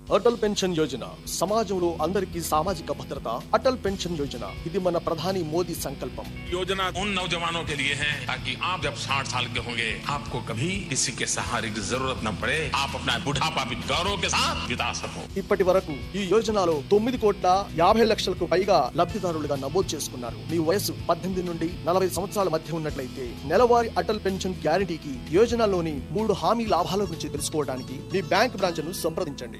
Atal pension Yojana సమాజంలో అందరికీ సామాజిక భద్రత అటల్ పెన్షన్ యోజన ఇది మన ప్రధాని మోదీ సంకల్పం योजना उन नौजवानों के लिए है ताकि आप जब 60 साल के होंगे आपको कभी किसी के सहारे की जरूरत न पड़े आप अपना बुढ़ापा भी गौरव के साथ बिता सको ఇప్పటి వరకు ఈ యోజనలో తొమ్మిది కోట్ల యాభై లక్షలకు పైగా లబ్ధిదారులుగా నమోదు చేసుకున్నారు మీ వయసు పద్దెనిమిది నుండి నలభై సంవత్సరాల మధ్య ఉన్నట్లయితే నెలవారీ అటల్ పెన్షన్ గ్యారంటీకి యోజనలోని మూడు హామీ లాభాల గురించి తెలుసుకోవడానికి మీ బ్యాంక్ బ్రాంచ్ను సంప్రదించండి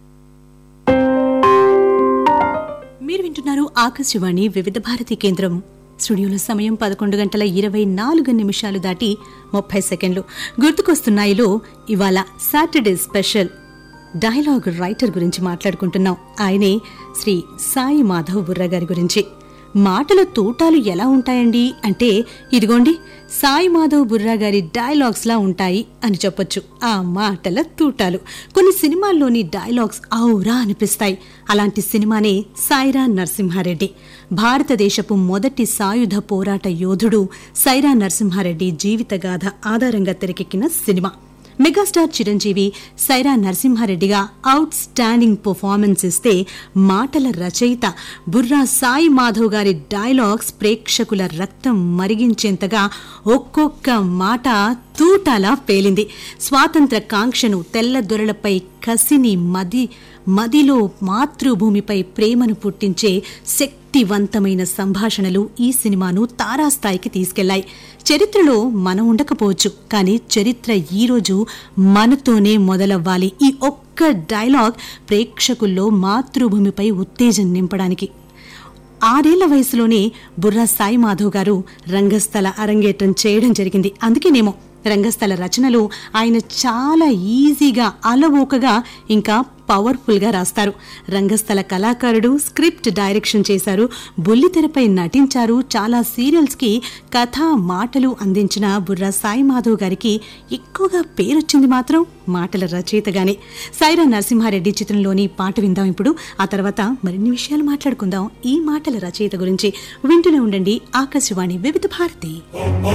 మీరు వింటున్నారు ఆకాశవాణి వివిధ భారతి కేంద్రం స్టూడియోలో సమయం పదకొండు గంటల ఇరవై నాలుగు నిమిషాలు దాటి ముప్పై సెకండ్లు గుర్తుకొస్తున్నాయిలో ఇవాళ సాటర్డే స్పెషల్ డైలాగ్ రైటర్ గురించి మాట్లాడుకుంటున్నాం ఆయనే శ్రీ సాయి మాధవ్ బుర్రా గారి గురించి మాటల తూటాలు ఎలా ఉంటాయండి అంటే ఇదిగోండి సాయి మాధవ్ బుర్రా గారి డైలాగ్స్ లా ఉంటాయి అని చెప్పొచ్చు ఆ మాటల తూటాలు కొన్ని సినిమాల్లోని డైలాగ్స్ ఔరా అనిపిస్తాయి అలాంటి సినిమానే సైరా నరసింహారెడ్డి భారతదేశపు మొదటి సాయుధ పోరాట యోధుడు సైరా నరసింహారెడ్డి జీవితగాథ ఆధారంగా తెరకెక్కిన సినిమా మెగాస్టార్ చిరంజీవి సైరా నరసింహారెడ్డిగా అవుట్ స్టాండింగ్ పర్ఫార్మెన్స్ ఇస్తే మాటల రచయిత బుర్రా సాయి మాధవ్ గారి డైలాగ్స్ ప్రేక్షకుల రక్తం మరిగించేంతగా ఒక్కొక్క మాట తూటాలా పేలింది స్వాతంత్ర కాంక్షను తెల్ల దొరలపై కసిని మది మదిలో మాతృభూమిపై ప్రేమను పుట్టించే శక్తివంతమైన సంభాషణలు ఈ సినిమాను తారాస్థాయికి తీసుకెళ్లాయి చరిత్రలో మనం ఉండకపోవచ్చు కానీ చరిత్ర ఈరోజు మనతోనే మొదలవ్వాలి ఈ ఒక్క డైలాగ్ ప్రేక్షకుల్లో మాతృభూమిపై ఉత్తేజం నింపడానికి ఆరేళ్ల వయసులోనే బుర్రా సాయి మాధవ్ గారు రంగస్థల అరంగేట్రం చేయడం జరిగింది అందుకేనేమో రంగస్థల రచనలు ఆయన చాలా ఈజీగా అలవోకగా ఇంకా పవర్ఫుల్ గా రాస్తారు రంగస్థల కళాకారుడు స్క్రిప్ట్ డైరెక్షన్ చేశారు బుల్లితెరపై నటించారు చాలా సీరియల్స్ కి కథ మాటలు అందించిన బుర్రా సాయి మాధవ్ గారికి ఎక్కువగా పేరొచ్చింది మాత్రం మాటల రచయితగానే సైరా నరసింహారెడ్డి చిత్రంలోని పాట విందాం ఇప్పుడు ఆ తర్వాత మరిన్ని విషయాలు మాట్లాడుకుందాం ఈ మాటల రచయిత గురించి వింటూనే ఉండండి ఆకాశవాణి వివిధ భారతి